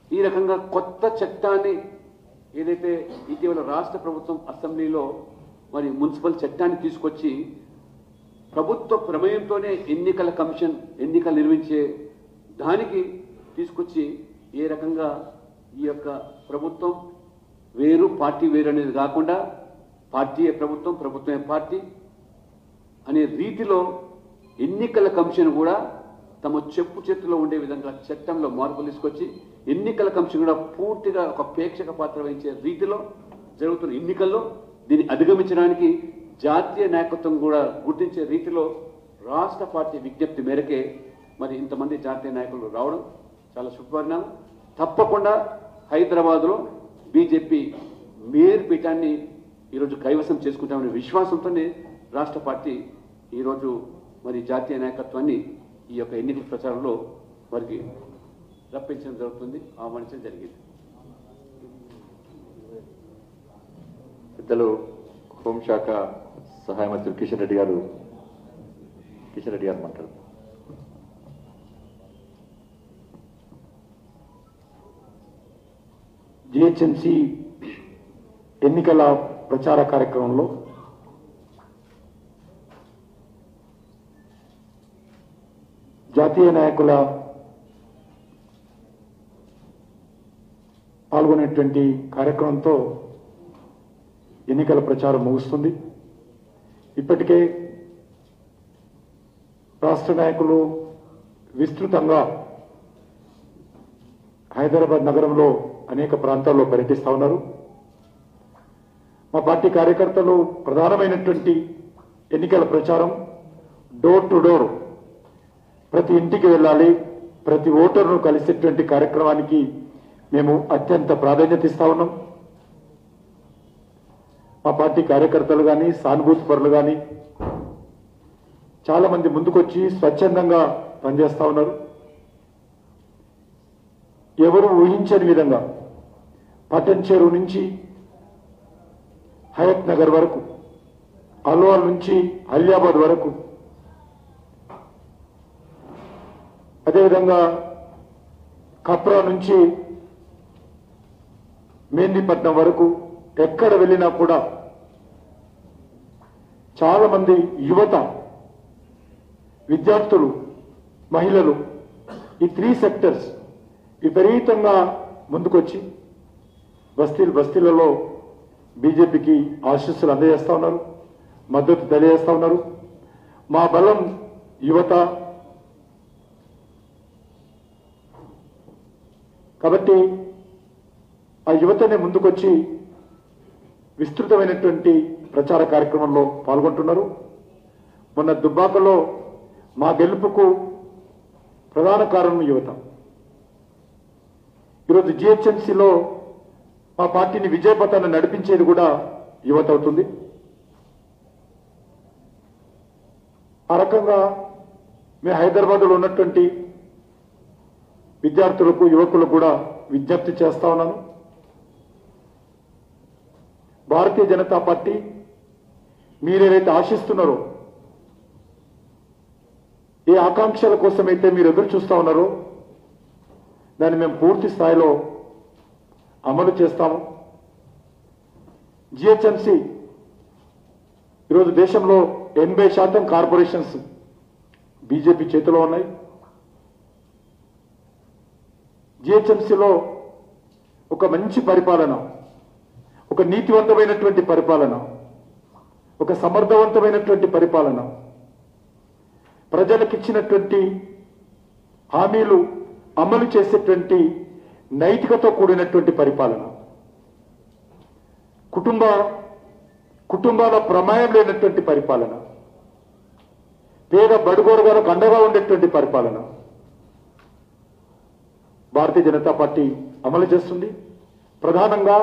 ఈ రకంగా కొత్త చట్టాన్ని ఏదైతే ఇటీవల రాష్ట్ర ప్రభుత్వం అసెంబ్లీలో మరి మున్సిపల్ చట్టాన్ని తీసుకొచ్చి ప్రభుత్వ ప్రమేయంతోనే ఎన్నికల కమిషన్ ఎన్నికలు నిర్వహించే దానికి తీసుకొచ్చి ఏ రకంగా ఈ యొక్క ప్రభుత్వం వేరు పార్టీ వేరు అనేది కాకుండా పార్టీయే ప్రభుత్వం ప్రభుత్వమే పార్టీ అనే రీతిలో ఎన్నికల కమిషన్ కూడా తమ చెప్పు చేతిలో ఉండే విధంగా చట్టంలో మార్పులు తీసుకొచ్చి ఎన్నికల కమిషన్ కూడా పూర్తిగా ఒక ప్రేక్షక పాత్ర వహించే రీతిలో జరుగుతున్న ఎన్నికల్లో దీన్ని అధిగమించడానికి జాతీయ నాయకత్వం కూడా గుర్తించే రీతిలో రాష్ట్ర పార్టీ విజ్ఞప్తి మేరకే మరి ఇంతమంది జాతీయ నాయకులు రావడం చాలా శుభపరిణామం తప్పకుండా హైదరాబాద్లో బీజేపీ మేయర్ పీఠాన్ని ఈరోజు కైవసం చేసుకుంటామనే విశ్వాసంతోనే రాష్ట్ర పార్టీ ఈరోజు మరి జాతీయ నాయకత్వాన్ని ఈ యొక్క ఎన్నికల ప్రచారంలో వారికి రప్పించడం జరుగుతుంది ఆహ్వానించడం జరిగింది పెద్దలు హోంశాఖ సహాయ మంత్రి కిషన్ రెడ్డి గారు కిషన్ రెడ్డి గారు మాట్లాడు జిహెచ్ఎంసి ఎన్నికల ప్రచార కార్యక్రమంలో జాతీయ నాయకుల పాల్గొనేటువంటి కార్యక్రమంతో ఎన్నికల ప్రచారం ముగుస్తుంది ఇప్పటికే రాష్ట్ర నాయకులు విస్తృతంగా హైదరాబాద్ నగరంలో అనేక ప్రాంతాల్లో పర్యటిస్తా ఉన్నారు మా పార్టీ కార్యకర్తలు ప్రధానమైనటువంటి ఎన్నికల ప్రచారం డోర్ టు డోర్ ప్రతి ఇంటికి వెళ్ళాలి ప్రతి ఓటరును కలిసేటువంటి కార్యక్రమానికి మేము అత్యంత ప్రాధాన్యత ఇస్తా ఉన్నాం మా పార్టీ కార్యకర్తలు కానీ సానుభూతి పరులు కానీ చాలా మంది ముందుకొచ్చి స్వచ్ఛందంగా పనిచేస్తా ఉన్నారు ఎవరు ఊహించని విధంగా పటన్ చెరువు నుంచి హయత్ నగర్ వరకు అల్వాల్ నుంచి అలియాబాద్ వరకు అదేవిధంగా కప్రా నుంచి మేందిపట్నం వరకు ఎక్కడ వెళ్ళినా కూడా చాలా మంది యువత విద్యార్థులు మహిళలు ఈ త్రీ సెక్టర్స్ విపరీతంగా ముందుకొచ్చి బస్తీలు బస్తీలలో బీజేపీకి ఆశీస్సులు అందజేస్తా ఉన్నారు మద్దతు తెలియజేస్తా ఉన్నారు మా బలం యువత కాబట్టి ఆ యువతనే ముందుకొచ్చి విస్తృతమైనటువంటి ప్రచార కార్యక్రమంలో పాల్గొంటున్నారు మొన్న దుబ్బాకలో మా గెలుపుకు ప్రధాన కారణం యువత ఈరోజు జిహెచ్ఎంసీలో మా పార్టీని విజయపథాన్ని నడిపించేది కూడా యువత అవుతుంది ఆ రకంగా మేము హైదరాబాద్లో ఉన్నటువంటి విద్యార్థులకు యువకులకు కూడా విజ్ఞప్తి చేస్తా ఉన్నాను భారతీయ జనతా పార్టీ మీరేదైతే ఆశిస్తున్నారో ఏ ఆకాంక్షల కోసమైతే మీరు ఎదురు చూస్తా ఉన్నారో దాన్ని మేము పూర్తి స్థాయిలో అమలు చేస్తాము జిహెచ్ఎంసి ఈరోజు దేశంలో ఎనభై శాతం కార్పొరేషన్స్ బీజేపీ చేతిలో ఉన్నాయి జిహెచ్ఎంసీలో ఒక మంచి పరిపాలన ఒక నీతివంతమైనటువంటి పరిపాలన ఒక సమర్థవంతమైనటువంటి పరిపాలన ప్రజలకిచ్చినటువంటి హామీలు అమలు చేసేటువంటి నైతికతో కూడినటువంటి పరిపాలన కుటుంబ కుటుంబాల ప్రమాయం లేనటువంటి పరిపాలన పేద బడుగోరుగాలకు అండగా ఉండేటువంటి పరిపాలన భారతీయ జనతా పార్టీ అమలు చేస్తుంది ప్రధానంగా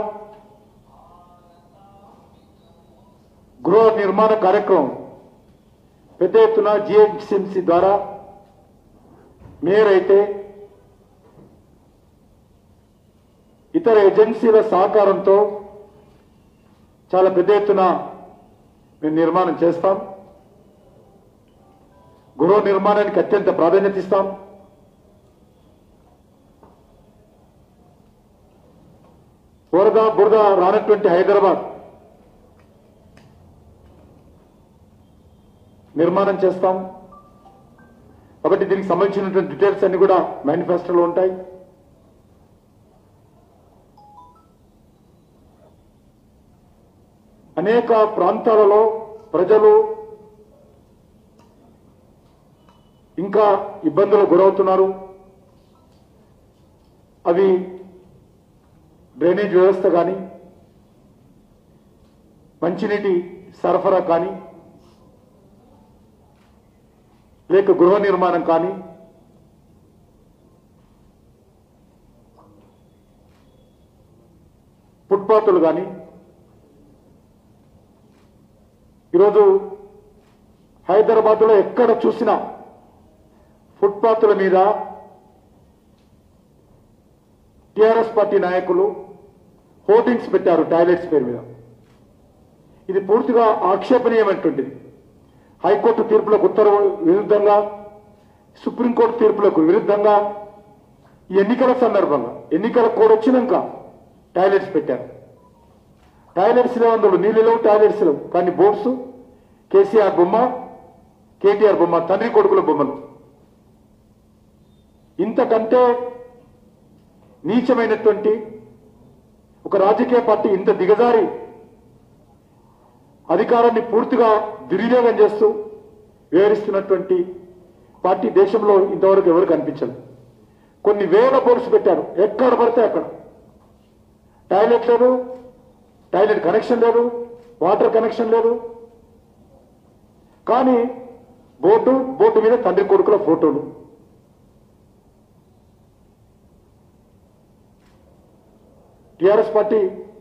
గృహ నిర్మాణ కార్యక్రమం పెద్ద ఎత్తున జిహెచ్ఎంసీ ద్వారా మేయర్ అయితే ఇతర ఏజెన్సీల సహకారంతో చాలా పెద్ద ఎత్తున మేము నిర్మాణం చేస్తాం గృహ నిర్మాణానికి అత్యంత ప్రాధాన్యత ఇస్తాం వరద బురద రానటువంటి హైదరాబాద్ నిర్మాణం చేస్తాం కాబట్టి దీనికి సంబంధించినటువంటి డీటెయిల్స్ అన్ని కూడా మేనిఫెస్టోలో ఉంటాయి అనేక ప్రాంతాలలో ప్రజలు ఇంకా ఇబ్బందులకు గురవుతున్నారు అవి డ్రైనేజ్ వ్యవస్థ కానీ మంచినీటి సరఫరా కానీ లేక గృహ నిర్మాణం కానీ ఫుట్పాత్లు కానీ ఈరోజు హైదరాబాద్లో ఎక్కడ చూసినా ఫుట్పాత్ల మీద టిఆర్ఎస్ పార్టీ నాయకులు హోర్డింగ్స్ పెట్టారు టాయిలెట్స్ పేరు మీద ఇది పూర్తిగా ఆక్షేపణీయమైనటువంటిది హైకోర్టు తీర్పులకు ఉత్తర్వు విరుద్ధంగా సుప్రీంకోర్టు తీర్పులకు విరుద్ధంగా ఈ ఎన్నికల సందర్భంగా ఎన్నికల కోడ్ వచ్చినాక టాయిలెట్స్ పెట్టారు టాయిలెట్స్ లేవు అందులో నీళ్ళు లేవు టాయిలెట్స్ లేవు కానీ బోర్డ్స్ కేసీఆర్ బొమ్మ కేటీఆర్ బొమ్మ తండ్రి కొడుకుల బొమ్మలు ఇంతకంటే నీచమైనటువంటి ఒక రాజకీయ పార్టీ ఇంత దిగజారి అధికారాన్ని పూర్తిగా దుర్వినియోగం చేస్తూ వివరిస్తున్నటువంటి పార్టీ దేశంలో ఇంతవరకు ఎవరు కనిపించదు కొన్ని వేల బోర్డ్స్ పెట్టారు ఎక్కడ పడితే అక్కడ టాయిలెట్ లేదు టాయిలెట్ కనెక్షన్ లేదు వాటర్ కనెక్షన్ లేదు కానీ బోర్డు బోర్డు మీద తండ్రి కొడుకుల ఫోటోలు టిఆర్ఎస్ పార్టీ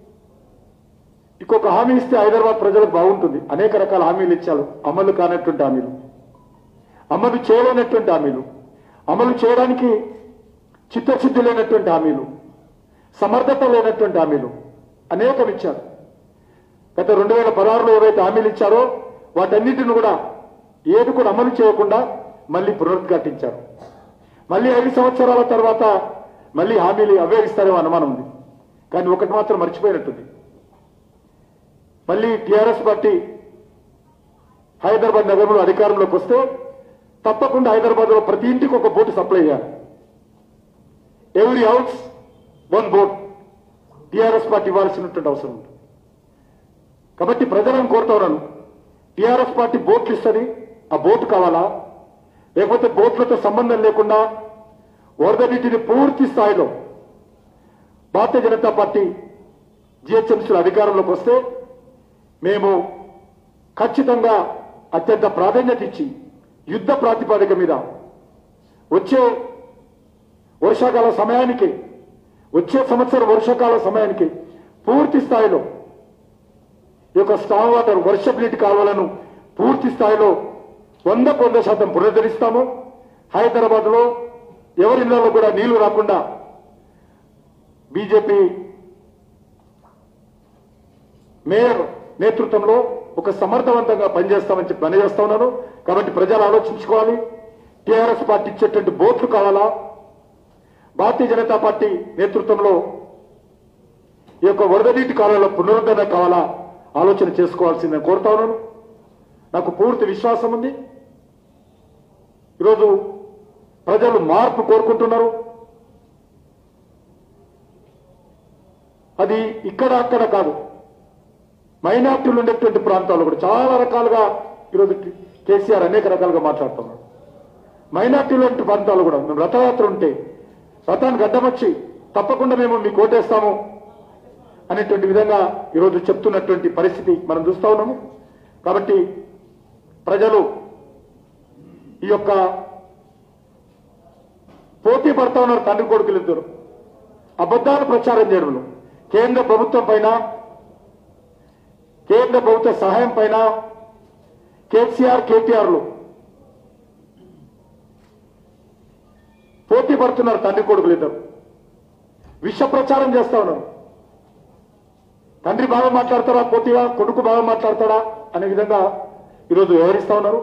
ఇంకొక హామీ ఇస్తే హైదరాబాద్ ప్రజలకు బాగుంటుంది అనేక రకాల హామీలు ఇచ్చారు అమలు కానటువంటి హామీలు అమలు చేయలేనటువంటి హామీలు అమలు చేయడానికి చిత్తశుద్ధి లేనటువంటి హామీలు సమర్థత లేనటువంటి హామీలు అనేకం ఇచ్చారు గత రెండు వేల పదహారులో ఏవైతే హామీలు ఇచ్చారో వాటన్నిటిని కూడా ఏది కూడా అమలు చేయకుండా మళ్ళీ పునరుద్ఘాటించారు మళ్ళీ ఐదు సంవత్సరాల తర్వాత మళ్ళీ హామీలు అవే ఇస్తారేమో అనుమానం ఉంది కానీ ఒకటి మాత్రం మర్చిపోయినట్టుంది మళ్ళీ టిఆర్ఎస్ పార్టీ హైదరాబాద్ నగరంలో అధికారంలోకి వస్తే తప్పకుండా హైదరాబాద్లో ప్రతి ఇంటికి ఒక బోటు సప్లై చేయాలి every house one boat TRS party ఇవ్వాల్సినటువంటి అవసరం ఉంది కాబట్టి ప్రజలను కోరుతా ఉన్నాను టిఆర్ఎస్ పార్టీ బోట్లు ఇస్తుంది ఆ బోటు కావాలా లేకపోతే బోట్లతో సంబంధం లేకుండా వరద నీటిని పూర్తి స్థాయిలో భారతీయ జనతా పార్టీ జిహెచ్ఎంసీల అధికారంలోకి వస్తే మేము ఖచ్చితంగా అత్యంత ప్రాధాన్యత ఇచ్చి యుద్ధ ప్రాతిపదిక మీద వచ్చే వర్షాకాల సమయానికి వచ్చే సంవత్సరం వర్షాకాల సమయానికి పూర్తి స్థాయిలో ఈ యొక్క స్టామ్ వాటర్ వర్షపు నీటి కాలువలను పూర్తి స్థాయిలో వందకు వంద శాతం పునరుద్ధరిస్తాము హైదరాబాద్ లో ఎవరిళ్లలో కూడా నీళ్లు రాకుండా బీజేపీ మేయర్ నేతృత్వంలో ఒక సమర్థవంతంగా పనిచేస్తామని చెప్పి పనిచేస్తా ఉన్నాను కాబట్టి ప్రజలు ఆలోచించుకోవాలి టీఆర్ఎస్ పార్టీ ఇచ్చేటువంటి బోట్లు కావాలా భారతీయ జనతా పార్టీ నేతృత్వంలో ఈ యొక్క వరద నీటి కాలంలో పునరుద్ధరణ కావాలా ఆలోచన చేసుకోవాల్సిందని కోరుతా ఉన్నాను నాకు పూర్తి విశ్వాసం ఉంది ఈరోజు ప్రజలు మార్పు కోరుకుంటున్నారు అది ఇక్కడ అక్కడ కాదు మైనార్టీలు ఉండేటువంటి ప్రాంతాల్లో కూడా చాలా రకాలుగా ఈరోజు కేసీఆర్ అనేక రకాలుగా మాట్లాడుతున్నారు మైనార్టీలు వంటి ప్రాంతాలు కూడా మేము రథయాత్ర ఉంటే రథానికి అడ్డమొచ్చి తప్పకుండా మేము మీకు ఓటేస్తాము అనేటువంటి విధంగా ఈరోజు చెప్తున్నటువంటి పరిస్థితి మనం చూస్తా ఉన్నాము కాబట్టి ప్రజలు ఈ యొక్క పోటీ పడతా ఉన్నారు తండ్రి కొడుకులు ఇద్దరు అబద్ధాలు ప్రచారం చేయడంలో కేంద్ర ప్రభుత్వం పైన కేంద్ర ప్రభుత్వ సహాయం పైన కేసీఆర్ కేటీఆర్లు పోటీ పడుతున్నారు తండ్రి కొడుకులు ఇద్దరు విష ప్రచారం చేస్తా ఉన్నారు తండ్రి బాగా మాట్లాడతాడా పోటీగా కొడుకు బాగా మాట్లాడతాడా అనే విధంగా ఈరోజు వ్యవహరిస్తా ఉన్నారు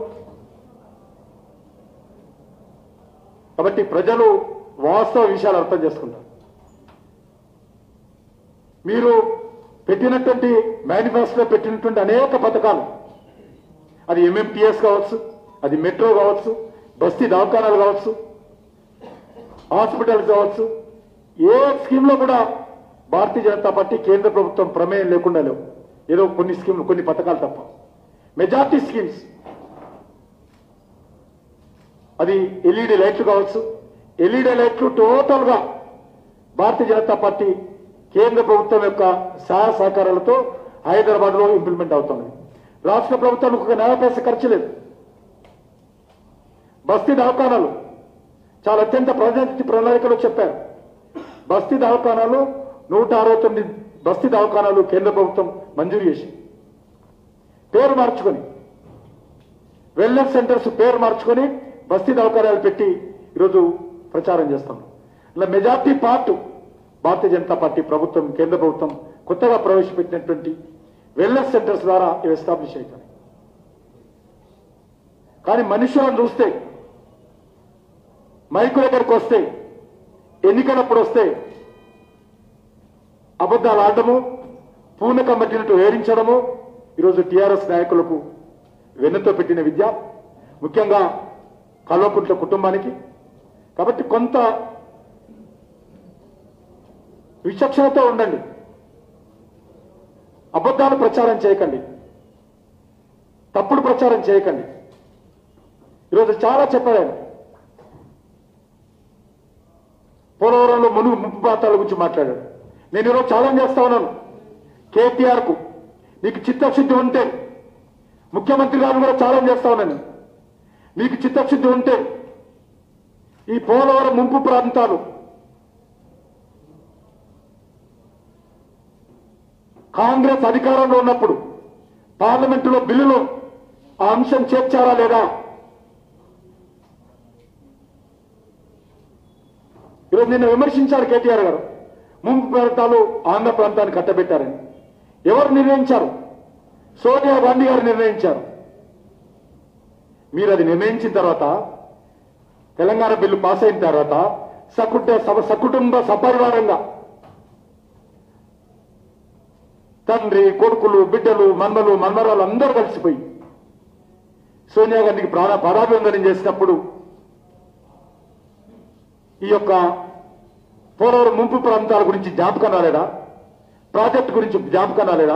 కాబట్టి ప్రజలు వాస్తవ విషయాలు అర్థం చేసుకుంటారు మీరు పెట్టినటువంటి మేనిఫెస్టోలో పెట్టినటువంటి అనేక పథకాలు అది ఎంఎంటీఎస్ కావచ్చు అది మెట్రో కావచ్చు బస్తీ దవాఖానాలు కావచ్చు హాస్పిటల్స్ కావచ్చు ఏ స్కీమ్లో కూడా భారతీయ జనతా పార్టీ కేంద్ర ప్రభుత్వం ప్రమేయం లేకుండా లేవు ఏదో కొన్ని స్కీమ్లు కొన్ని పథకాలు తప్ప మెజార్టీ స్కీమ్స్ అది ఎల్ఈడి లైట్లు కావచ్చు ఎల్ఈడి లైట్లు టోటల్గా భారతీయ జనతా పార్టీ కేంద్ర ప్రభుత్వం యొక్క సహాయ సహకారాలతో హైదరాబాద్ లో ఇంప్లిమెంట్ అవుతుంది రాష్ట్ర ప్రభుత్వానికి ఒక నయా పైసా ఖర్చు లేదు బస్తీ దవాఖానాలు చాలా అత్యంత ప్రజాతి ప్రణాళికలో చెప్పారు బస్తీ దవాఖానాలు నూట అరవై తొమ్మిది బస్తీ దవాఖానాలు కేంద్ర ప్రభుత్వం మంజూరు చేసి పేరు మార్చుకొని వెల్నెస్ సెంటర్స్ పేరు మార్చుకొని బస్తీ దవాఖానాలు పెట్టి ఈరోజు ప్రచారం చేస్తాం ఇలా majority part Bharatiya Janata party ప్రభుత్వం కేంద్ర ప్రభుత్వం కొత్తగా ప్రవేశపెట్టినటువంటి వెల్నెస్ సెంటర్స్ ద్వారా ఇవి ఎస్టాబ్లిష్ అవుతాయి కానీ మనుషులను చూస్తే మైకు దగ్గరకు వస్తే ఎన్నికలప్పుడు వస్తే అబద్ధాలు ఆడటము పూనకం పట్టినట్టు వేరించడము ఈరోజు టీఆర్ఎస్ నాయకులకు వెన్నుతో పెట్టిన విద్య ముఖ్యంగా కల్వకుంట్ల కుటుంబానికి కాబట్టి కొంత విచక్షణతో ఉండండి అబద్ధాలు ప్రచారం చేయకండి తప్పుడు ప్రచారం చేయకండి ఈరోజు చాలా చెప్పాడు ఆయన. పోలవరంలో మునుగు ముప్పు ప్రాంతాల గురించి మాట్లాడాడు నేను ఈరోజు ఛాలెంజ్ చేస్తా ఉన్నాను కేటీఆర్ కు నీకు చిత్తశుద్ధి ఉంటే ముఖ్యమంత్రి గారు కూడా ఛాలెంజ్ చేస్తా ఉన్నాను నీకు చిత్తశుద్ధి ఉంటే ఈ పోలవరం ముంపు ప్రాంతాలు కాంగ్రెస్ అధికారంలో ఉన్నప్పుడు పార్లమెంటులో బిల్లులో ఆ అంశం చేర్చారా లేదా ఈరోజు నిన్న విమర్శించారు కేటీఆర్ గారు ముంపు ప్రాంతాలు ఆంధ్ర ప్రాంతాన్ని కట్టబెట్టారని ఎవరు నిర్ణయించారు సోనియా గాంధీ గారు నిర్ణయించారు మీరు అది నిర్ణయించిన తర్వాత తెలంగాణ బిల్లు పాస్ అయిన తర్వాత సకుట సభ- సకుటుంబ సపరివారంగా తండ్రి కొడుకులు బిడ్డలు మన్మలు మన్మరాలు అందరూ కలిసిపోయి సోనియా గాంధీకి ప్రాణ పరాభివందనం చేసినప్పుడు ఈ యొక్క పోలవరం ముంపు ప్రాంతాల గురించి జ్ఞాపకం రాలేదా ప్రాజెక్టు గురించి జ్ఞాపకం రాలేదా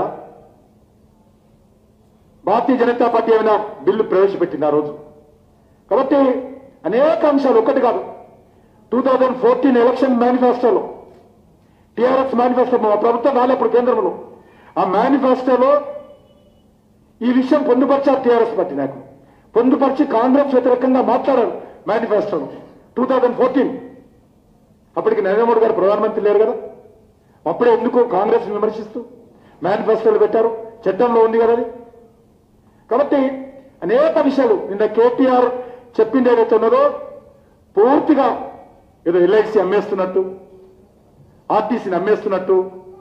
భారతీయ జనతా పార్టీ ఏమైనా బిల్లు ప్రవేశపెట్టింది ఆ రోజు కాబట్టి అనేక అంశాలు ఒకటి కాదు టూ థౌజండ్ ఫోర్టీన్ ఎలక్షన్ మేనిఫెస్టోలో టీఆర్ఎస్ మేనిఫెస్టో మా ప్రభుత్వం రాలేప్పుడు కేంద్రంలో ఆ మేనిఫెస్టోలో ఈ విషయం పొందుపరిచారు టీఆర్ఎస్ పార్టీ నాకు పొందుపరిచి కాంగ్రెస్ వ్యతిరేకంగా మాట్లాడారు మేనిఫెస్టోలో టూ థౌజండ్ ఫోర్టీన్ అప్పటికి నరేంద్ర మోడీ గారు ప్రధానమంత్రి లేరు కదా అప్పుడే ఎందుకు కాంగ్రెస్ విమర్శిస్తూ మేనిఫెస్టోలు పెట్టారు చట్టంలో ఉంది కదా అది కాబట్టి అనేక విషయాలు నిన్న కేటీఆర్ చెప్పింది ఏదైతే ఉన్నదో పూర్తిగా ఏదో ఎల్ఐసి అమ్మేస్తున్నట్టు ఆర్టీసీని అమ్మేస్తున్నట్టు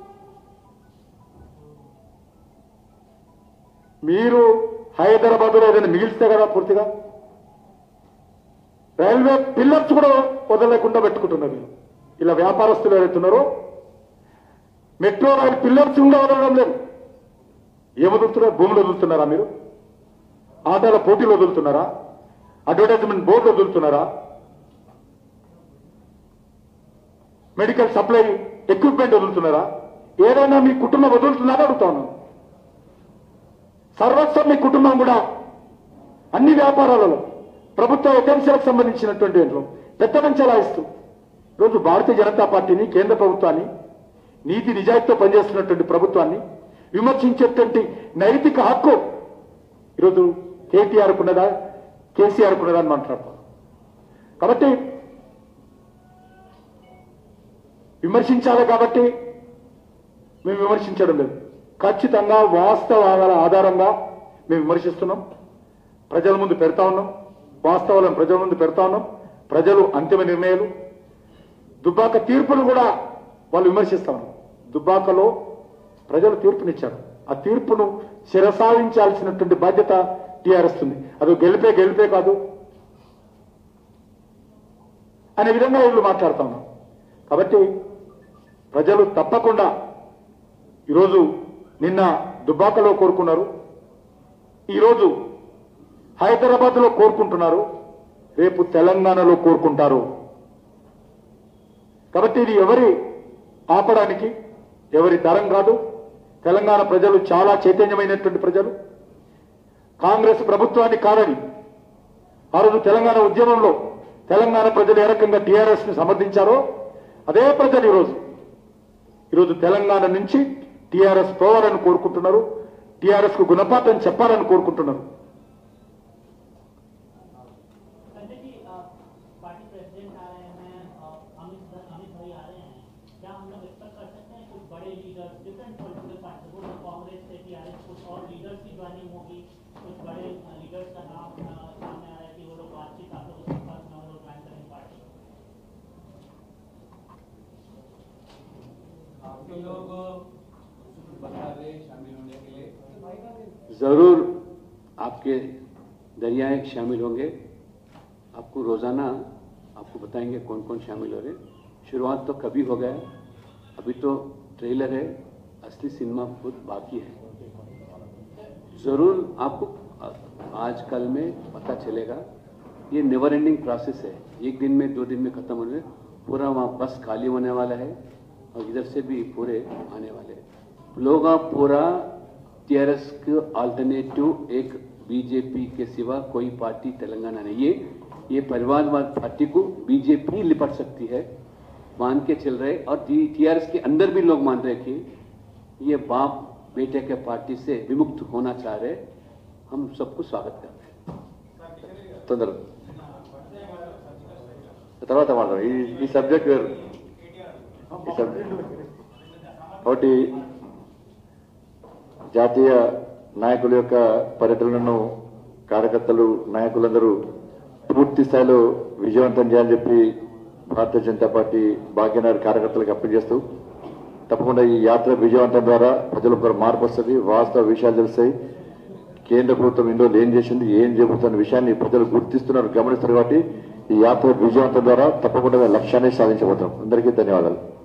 మీరు హైదరాబాద్లో ఏదైనా మిగిలిస్తే కదా పూర్తిగా రైల్వే పిల్లర్స్ కూడా వదలలేకుండా పెట్టుకుంటున్నారు వీళ్ళు. ఇలా వ్యాపారస్తులు ఎవరైతున్నారో మెట్రో రైల్ పిల్లర్స్ కూడా వదలడం లేదు ఏం వదులుతున్నారు భూములు వదులుతున్నారా మీరు ఆటోల పోటీలు వదులుతున్నారా అడ్వర్టైజ్మెంట్ బోర్డు వదులుతున్నారా మెడికల్ సప్లై ఎక్విప్మెంట్ వదులుతున్నారా ఏదైనా మీ కుటుంబం వదులుతున్నారా అడుగుతా ఉన్నాను సర్వస్వం మీ కుటుంబం కూడా అన్ని వ్యాపారాలలో ప్రభుత్వ ఏజెన్సీలకు సంబంధించినటువంటి దాంట్లో పెద్ద చలాయిస్తూ ఈరోజు భారతీయ జనతా పార్టీని కేంద్ర ప్రభుత్వాన్ని నీతి నిజాయితీతో పనిచేస్తున్నటువంటి ప్రభుత్వాన్ని విమర్శించేటువంటి నైతిక హక్కు ఈరోజు కేటీఆర్ ఉన్నదా కేసీఆర్ ఉన్నదా అని మాట్లాడతాం కాబట్టి విమర్శించాలి కాబట్టి మేము విమర్శించడం లేదు ఖచ్చితంగా వాస్తవాల ఆధారంగా మేము విమర్శిస్తున్నాం ప్రజల ముందు పెడతా ఉన్నాం వాస్తవాలను ప్రజల ముందు పెడతా ఉన్నాం ప్రజలు అంతిమ నిర్ణయాలు దుబ్బాక తీర్పును కూడా వాళ్ళు విమర్శిస్తా ఉన్నారు దుబ్బాకలో ప్రజలు తీర్పునిచ్చారు ఆ తీర్పును శిరసావించాల్సినటువంటి బాధ్యత టీఆర్ఎస్ ఉంది అది గెలిపే గెలిపే కాదు అనే విధంగా వీళ్ళు మాట్లాడుతా ఉన్నారు కాబట్టి ప్రజలు తప్పకుండా ఈరోజు నిన్న దుబ్బాకలో కోరుకున్నారు ఈరోజు హైదరాబాద్లో కోరుకుంటున్నారు రేపు తెలంగాణలో కోరుకుంటారు కాబట్టి ఇది ఎవరి ఆపడానికి ఎవరి తరం కాదు తెలంగాణ ప్రజలు చాలా చైతన్యమైనటువంటి ప్రజలు కాంగ్రెస్ ప్రభుత్వాన్ని కాదని ఆ రోజు తెలంగాణ ఉద్యమంలో తెలంగాణ ప్రజలు ఏ రకంగా టీఆర్ఎస్ ని సమర్థించారో అదే ప్రజలు ఈరోజు ఈరోజు తెలంగాణ నుంచి టీఆర్ఎస్ పోవాలని కోరుకుంటున్నారు టీఆర్ఎస్ కు గుణపాఠం చెప్పాలని కోరుకుంటున్నారు संजय जी अ, पार्टी प्रेसिडेंट आ रहे हैं और अमित अमित भाई आ रहे हैं क्या हम लोग एक्सपेक्ट कर सकते हैं कुछ बड़े लीडर्स डिफरेंट पॉलिटिकल पार्टी वो तो कांग्रेस से टीआरएस कुछ और लीडर्स की ज्वाइनिंग होगी कुछ बड़े लीडर्स का नाम अ, सामने आ रहा है कि वो लोग बातचीत आप लोगों के साथ में वो लोग ज्वाइन करेंगे पार्टी आपके लोग बता रहे शामिल होने के लिए ज़रूर आपके दरियाए शामिल होंगे आपको रोज़ाना आपको बताएंगे कौन कौन शामिल हो रहे हैं। शुरुआत तो कभी हो गया अभी तो ट्रेलर है असली सिनेमा खुद बाकी है ज़रूर आपको आज कल में पता चलेगा ये नेवर एंडिंग प्रोसेस है एक दिन में दो दिन में ख़त्म होने पूरा वहाँ बस खाली होने वाला है और इधर से भी पूरे आने वाले हैं लोग अब पूरा टीआरएस के अल्टरनेटिव एक बीजेपी के सिवा कोई पार्टी तेलंगाना नहीं है ये परिवारवाद पार्टी को बीजेपी ही लिपट सकती है मान के चल रहे और टीआरएस के अंदर भी लोग मान रहे कि ये बाप बेटे के पार्टी से विमुक्त होना चाह रहे हम सबको स्वागत करते हैं తొందర తర్వాత మాట్లాడదాం ఈ ఈ సబ్జెక్ట్ వేరు ఈ సబ్జెక్ట్ ఒకటి జాతీయ నాయకుల యొక్క పర్యటనను కార్యకర్తలు నాయకులందరూ పూర్తి స్థాయిలో విజయవంతం చేయాలని చెప్పి భారతీయ జనతా పార్టీ భాగ్యనగర్ కార్యకర్తలకు అప్పీల్ చేస్తూ తప్పకుండా ఈ యాత్ర విజయవంతం ద్వారా ప్రజలకు ఒక మార్పు వస్తుంది వాస్తవ విషయాలు తెలుస్తాయి కేంద్ర ప్రభుత్వం ఇందులో ఏం చేసింది ఏం చెబుతున్న విషయాన్ని ప్రజలు గుర్తిస్తున్నారు గమనిస్తారు కాబట్టి ఈ యాత్ర విజయవంతం ద్వారా తప్పకుండా లక్ష్యాన్ని సాధించబోతున్నాం అందరికీ ధన్యవాదాలు